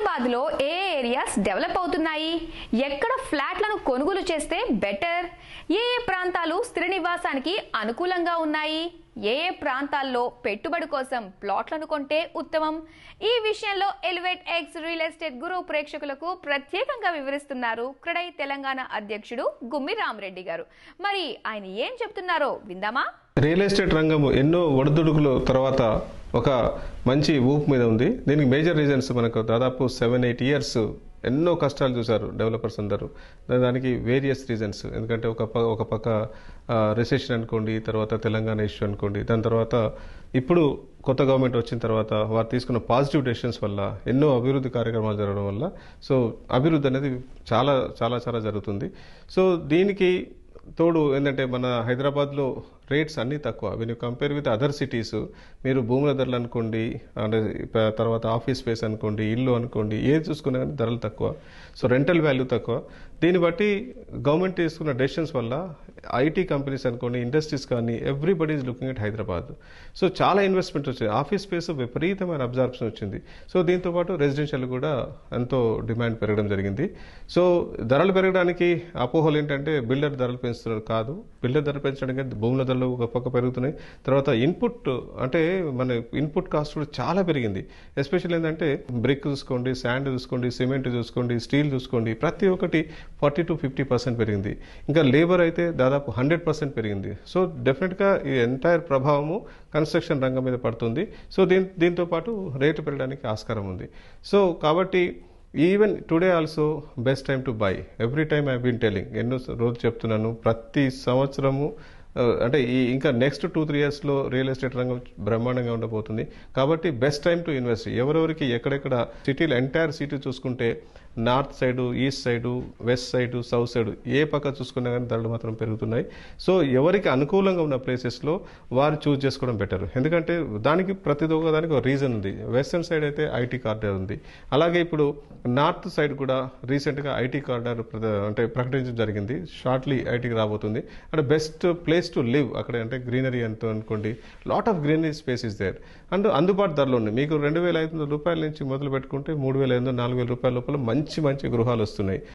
హైదరాబాద్ లో ఏ areas develop అవుతున్నాయి ఎక్కడ ఫ్లాట్లను కొనుగోలు చేస్తే బెటర్ ఏ ఏ ప్రాంతాలు స్థిర నివాసానికి అనుకూలంగా ఉన్నాయి ఏ ఏ ప్రాంతాల్లో పెట్టుబడి కోసం ప్లాట్లను కొంటే ఉత్తమం ఈ విషయంలో elevate X real estate guru ప్రేక్షకులకు ప్రత్యేకంగా వివరిస్తున్నారు క్రెడై తెలంగాణ అధ్యక్షుడు గుమ్మి రామరెడ్డి గారు మరి ఆయన ఏం చెప్తున్నారో విందామా రియల్ ఎస్టేట్ రంగం ఎన్నో ఒడిదుడుకుల తర్వాత ఒక మంచి ఊపు మీద ఉంది దీనికి మేజర్ రీజన్స్ మనకు దాదాపు సెవెన్ ఎయిట్ ఇయర్స్ ఎన్నో కష్టాలు చూశారు డెవలపర్స్ అందరూ దా- దానికి వేరియస్ రీజన్స్ ఎందుకంటే ఒక ప- ఒక పక్క రిసెషన్ అనుకోండి తర్వాత తెలంగాణ ఇష్యూ అనుకోండి దాని తర్వాత ఇప్పుడు కొత్త గవర్నమెంట్ వచ్చిన తర్వాత వారు తీసుకున్న పాజిటివ్ డెసిషన్స్ వల్ల ఎన్నో అభివృద్ధి కార్యక్రమాలు జరగడం వల్ల సో అభివృద్ధి అనేది చాలా చాలా చాలా జరుగుతుంది సో దీనికి తోడు ఏంటంటే మన హైదరాబాద్లో రేట్స్ అన్నీ తక్కువ when you compare with other cities మీరు భూముల ధరలు అనుకోండి అంటే ప- తర్వాత ఆఫీస్ స్పేస్ అనుకోండి ఇల్లు అనుకోండి ఏది చూసుకున్నా కానీ ధరలు తక్కువ సో రెంటల్ వాల్యూ తక్కువ దీన్ని బట్టి గవర్నమెంట్ తీసుకున్న డెసిషన్స్ వల్ల ఐటీ కంపెనీస్ అనుకోండి ఇండస్ట్రీస్ కానీ everybody is looking at Hyderabad so చాలా ఇన్వెస్ట్మెంట్ వచ్చింది ఆఫీస్ స్పేస్ విపరీతమైన అబ్జార్ప్షన్ వచ్చింది సో దీంతో పాటు రెసిడెన్షియల్ కూడా ఎంతో డిమాండ్ పెరగడం జరిగింది సో ధరలు పెరగడానికి అపోహలు ఏంటంటే బిల్డర్ ధరలు పెంచుతున్నారు కాదు బిల్డర్ ధరలు పెంచడానికి భూముల ధరలు ఒక పక్క పెరుగుతున్నాయి తర్వాత ఇన్పుట్ అంటే మన ఇన్పుట్ కాస్ట్ కూడా చాలా పెరిగింది ఎస్పెషల్ ఏంటంటే బ్రిక్ చూసుకోండి శాండ్ చూసుకోండి సిమెంట్ చూసుకోండి స్టీల్ చూసుకోండి ప్రతి ఒక్కటి ఫార్టీ టు ఫిఫ్టీ పర్సెంట్ పెరిగింది ఇంకా లేబర్ అయితే దాదాపు హండ్రెడ్ పర్సెంట్ పెరిగింది సో డెఫినెట్గా ఈ ఎంటైర్ ప్రభావము కన్స్ట్రక్షన్ రంగం మీద పడుతుంది సో దీని దీంతో పాటు రేటు పెరగడానికి ఆస్కారం ఉంది సో కాబట్టి even today also best time to buy every time I been telling ఎన్నో రోజు చెప్తున్నాను ప్రతి సంవత్సరము ఆ, అంటే ఈ ఇంకా నెక్స్ట్ టూ త్రీ ఇయర్స్లో రియల్ ఎస్టేట్ రంగం బ్రహ్మాండంగా ఉండబోతుంది కాబట్టి బెస్ట్ టైం టు ఇన్వెస్ట్ ఎవరెవరికి ఎక్కడెక్కడ సిటీలో ఎంటైర్ సిటీ చూసుకుంటే north side east side west side south side ఏ పక్క చూసుకున్నా కానీ ధరలు మాత్రం పెరుగుతున్నాయి సో ఎవరికి అనుకూలంగా ఉన్న ప్లేసెస్లో వారు చూస్ చేసుకోవడం బెటర్ ఎందుకంటే దానికి ప్రతి ఒక్క దానికి ఒక రీజన్ ఉంది వెస్టర్న్ సైడ్ అయితే ఐటీ కార్డర్ ఉంది అలాగే ఇప్పుడు నార్త్ సైడ్ కూడా రీసెంట్గా ఐటీ కార్డర్ అంటే ప్రకటించడం జరిగింది షార్ట్లీ ఐటీకి రాబోతుంది అంటే బెస్ట్ ప్లేస్ టు లివ్ అక్కడ అంటే గ్రీనరీ ఎంత అనుకోండి lot of greenery space is there and అందుబాటు ధరలో ఉన్నాయి మీకు రెండు వేల ఐదు వందల రూపాయల నుంచి మొదలు పెట్టుకుంటే మూడు వేల ఐదు వందల నాలుగు వేల రూపాయల లోపల మంచి మంచి గృహాలు వస్తున్నాయి